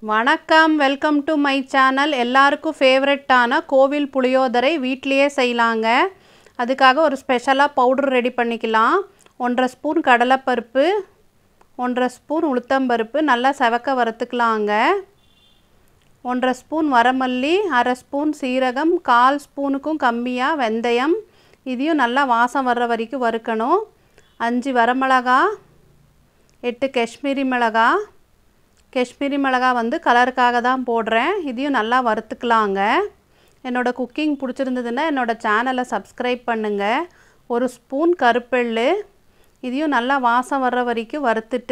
வணக்கம் welcome to my channel எல்லாருக்கும் ஃபேவரட்டான கோவில் புளியோதரை வீட்லேயே செய்யலாங்க அதுக்காக ஒரு ஸ்பெஷலாக பவுடர் ரெடி பண்ணிக்கலாம் ஒன்றரை ஸ்பூன் கடலைப்பருப்பு ஒன்றரை ஸ்பூன் உளுத்தம்பருப்பு நல்லா செவக்க வறுத்துக்கலாங்க ஒன்றரை ஸ்பூன் வரமல்லி அரை ஸ்பூன் சீரகம் கால் ஸ்பூனுக்கும் கம்மியாக வெந்தயம் இதையும் நல்லா வாசம் வர்ற வரைக்கும் வறுக்கணும் அஞ்சு வரமிளகா எட்டு காஷ்மீரி மிளகா காஷ்மீரி மிளகா வந்து கலருக்காக தான் போடுறேன் இதையும் நல்லா வறுத்துக்கலாங்க என்னோடய குக்கிங் பிடிச்சிருந்ததுன்னா என்னோடய சேனலை சப்ஸ்கிரைப் பண்ணுங்கள் ஒரு ஸ்பூன் கருப்பெள்ளு இதையும் நல்லா வாசம் வர்ற வரைக்கும் வறுத்துட்டு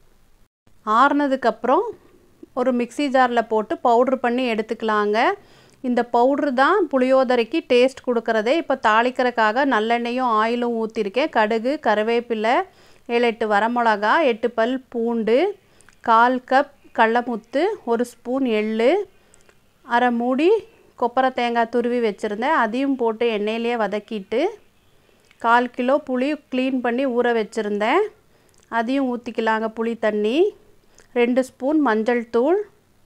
ஆறுனதுக்கப்புறம் ஒரு மிக்சி ஜாரில் போட்டு பவுட்ரு பண்ணி எடுத்துக்கலாங்க இந்த பவுட்ரு தான் புளியோதரைக்கு டேஸ்ட் கொடுக்குறதே இப்போ தாளிக்கிறதுக்காக நல்லெண்ணெயும் ஆயிலும் ஊற்றிருக்கேன் கடுகு கருவேப்பிலை ஏழு எட்டு வரமிளகா எட்டு பல் பூண்டு கால் கப் கடலமுத்து ஒரு ஸ்பூன் எள் அரை மூடி கொப்பரை தேங்காய் துருவி வச்சுருந்தேன் அதையும் போட்டு எண்ணெயிலேயே வதக்கிட்டு கால் கிலோ புளி க்ளீன் பண்ணி ஊற வச்சுருந்தேன் அதையும் ஊற்றிக்கலாங்க புளி தண்ணி ரெண்டு ஸ்பூன் மஞ்சள் தூள்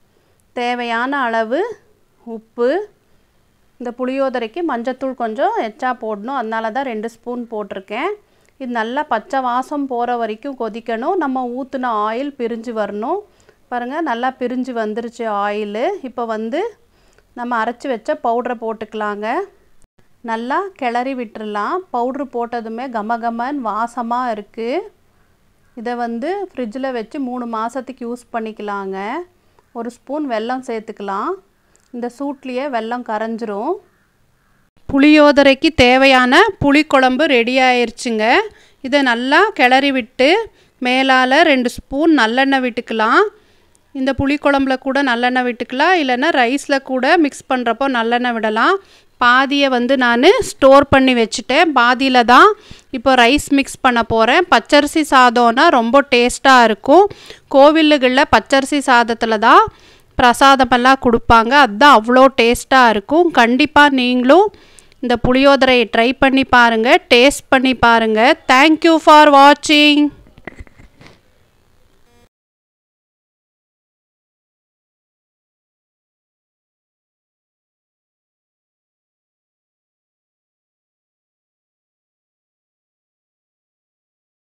தேவையான அளவு உப்பு இந்த புளியோதரைக்கு மஞ்சத்தூள் கொஞ்சம் எச்சா போடணும் அதனால தான் ரெண்டு ஸ்பூன் போட்டிருக்கேன் இது நல்லா பச்சை வாசம் போகிற வரைக்கும் கொதிக்கணும் நம்ம ஊற்றின ஆயில் பிரிஞ்சு வரணும் பாருங்கள் நல்லா பிரிஞ்சு வந்துருச்சு ஆயிலு இப்போ வந்து நம்ம அரைச்சி வச்ச பவுட்ரை போட்டுக்கலாங்க நல்லா கிளறி விட்டுறலாம் பவுட்ரு போட்டதுமே கம கமன்னு வாசமாக இருக்குது இதை வந்து ஃப்ரிட்ஜில் வச்சு மூணு மாதத்துக்கு யூஸ் பண்ணிக்கலாங்க ஒரு ஸ்பூன் வெல்லம் சேர்த்துக்கலாம் இந்த சூட்லேயே வெல்லம் கரைஞ்சிரும் புளியோதரைக்கு தேவையான புளிக்குழம்பு ரெடி ஆயிடுச்சுங்க இதை நல்லா கிளறி விட்டு மேலால் ரெண்டு ஸ்பூன் நல்லெண்ணெய் விட்டுக்கலாம் இந்த புளிக்குழம்புல கூட நல்லெண்ணெய் விட்டுக்கலாம் இல்லைன்னா ரைஸில் கூட மிக்ஸ் பண்ணுறப்போ நல்லெண்ணெய் விடலாம் பாதியை வந்து நான் ஸ்டோர் பண்ணி வச்சுட்டேன் பாதியில் தான் இப்போ ரைஸ் மிக்ஸ் பண்ண போகிறேன் பச்சரிசி சாதம்னா ரொம்ப டேஸ்ட்டாக இருக்கும் கோவிலுகளில் பச்சரிசி சாதத்தில் தான் பிரசாதமெல்லாம் கொடுப்பாங்க அதுதான் அவ்வளோ டேஸ்ட்டாக இருக்கும் கண்டிப்பாக நீங்களும் இந்த புளியோதரையை ட்ரை பண்ணி பாருங்கள் டேஸ்ட் பண்ணி பாருங்கள் தேங்க்யூ ஃபார் வாட்சிங்